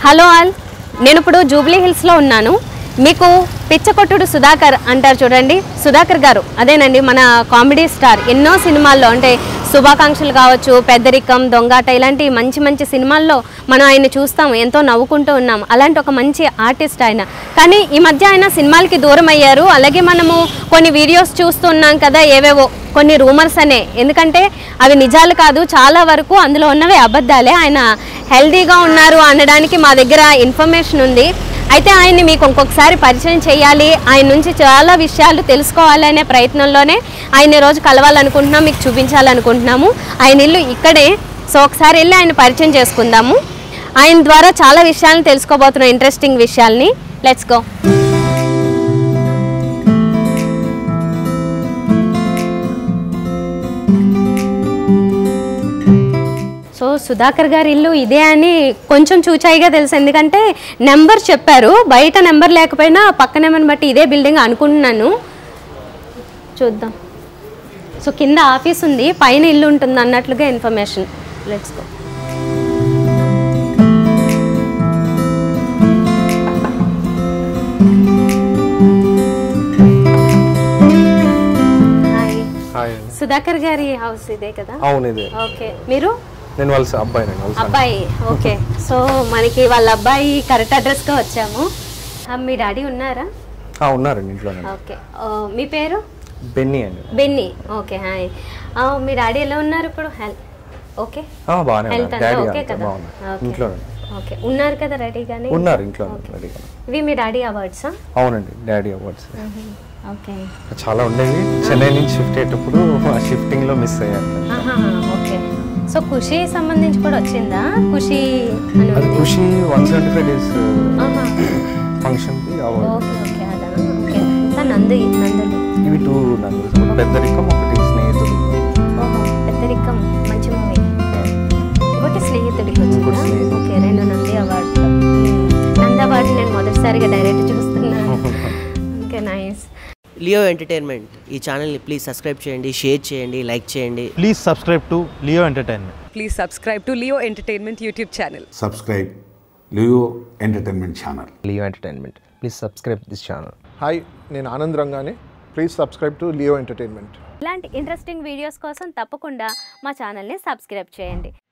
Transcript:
Hello all నేను ఇప్పుడు Jubilee హిల్స్లో ఉన్నాను మీకు పిచ్చకొట్టుడు సుధాకర్ అంటారు చూడండి సుధాకర్ గారు అదేనండి మన కామెడీ స్టార్ ఎన్నో సినిమాల్లో అంటే శుభాకాంక్షలు కావచ్చు పెద్దరికం దొంగాట ఇలాంటి మంచి మంచి సినిమాల్లో మనం ఆయన చూస్తాం ఎంతో నవ్వుకుంటూ ఉన్నాం అలాంటి ఒక మంచి ఆర్టిస్ట్ ఆయన కానీ ఈ మధ్య ఆయన సినిమాలకి దూరం అయ్యారు అలాగే మనము కొన్ని వీడియోస్ చూస్తున్నాం కదా ఏవేవో కొన్ని రూమర్స్ అనే ఎందుకంటే అవి నిజాలు కాదు చాలా వరకు అందులో ఉన్నవి అబద్ధాలే ఆయన హెల్దీగా ఉన్నారు అనడానికి మా దగ్గర ఇన్ఫర్మేషన్ ఉంది అయితే ఆయన్ని మీకు ఇంకొకసారి పరిచయం చేయాలి ఆయన నుంచి చాలా విషయాలు తెలుసుకోవాలి అనే ప్రయత్నంలోనే ఆయన ఈ రోజు కలవాలనుకుంటున్నాం మీకు చూపించాలనుకుంటున్నాము ఆయన ఇల్లు ఇక్కడే సో ఒకసారి వెళ్ళి ఆయన పరిచయం చేసుకుందాము ఆయన ద్వారా చాలా విషయాలను తెలుసుకోబోతున్నాం ఇంట్రెస్టింగ్ విషయాల్ని లెట్స్ గో సో సుధాకర్ గారి ఇల్లు ఇదే అని కొంచెం చూచాయిగా తెలుసు ఎందుకంటే నెంబర్ చెప్పారు బయట నెంబర్ లేకపోయినా పక్క నెంబర్ని బట్టి ఇదే బిల్డింగ్ అనుకుంటున్నాను చూద్దాం సో కింద ఆఫీస్ ఉంది పైన ఇల్లు ఉంటుంది అన్నట్లుగా information let's go hi hi అండి సుధాకర్ గారి హౌస్ ఇదే కదా అవును ఇదే ఓకే మీరు నేను వాళ్ళ అబ్బాయి నేను వాళ్ళ అబ్బాయి ఓకే సో మనకి వాళ్ళ అబ్బాయి కరెక్ట్ అడ్రస్గా వచ్చాము ఆ, మీ డాడీ ఉన్నారా ఆ, ఉన్నారండి ఇంట్లోనే ఓకే ఆ, మీ పేరు బెన్నీ అండి బెన్నీ ఓకే హాయ్ ఆ, మీ డాడీ ఎలా ఉన్నారు ఇప్పుడు హెల్త్ ఓకే ఆ, బాగానే హెల్త్ ఉన్నారు అంతా డాడీ ఓకే అంతా కదా బాగున్నారు ఓకే. ఇంట్లోనే ఓకే ఉన్నారు కదా రెడీగానే ఉన్నారు ఇంట్లో ఓకే. రెడీగా ఇవి మీ డాడీ అవార్డ్సా అవునండి డాడీ అవార్డ్స్ ఓకే చాలా ఉండేవి చెన్నై నుంచి షిఫ్ట్ అయ్యేటప్పుడు ఆ షిఫ్టింగ్ లో మిస్ అయ్యాను ఆహాహా, ఓకే సో ఖుషి సంబంధించి కూడా వచ్చిందా ఖుషి అని అది ఉంది. Khushi one seventy five days ఆహా. ఫంక్షన్ కి అవార్డ్ ఓకే ఓకే అదా ఓకే ఇంకా నందు నందులు ఇవి టూ నన్ను పెద్దరికం ఒకటి స్నేహితుడు ఓహో పెద్దరికం మంచి మూవీ ఒకటి స్నేహితుడికి ఇంకోటి వచ్చిందా స్నేహితుడు. ఓకే రెండు నంది అవార్డులు నంది అవార్డు నేను మొదటిసారిగా డైరెక్ట్ చూస్తున్నాను ఓకే నైస్ లియో ఎంటర్టైన్మెంట్ ఈ ఛానల్ని ప్లీజ్ సబ్స్క్రైబ్ చేయండి షేర్ చేయండి లైక్ చేయండి Please subscribe to Leo Entertainment. Please subscribe to Leo Entertainment YouTube channel. subscribe Leo Entertainment Channel. Leo Entertainment. Please subscribe this channel. హాయ్ నేను ఆనంద్ రంగానే please subscribe to Leo entertainment ఇలాంటి interesting videos కోసం తప్పకుండా మా ఛానల్ని సబ్స్క్రైబ్ చేయండి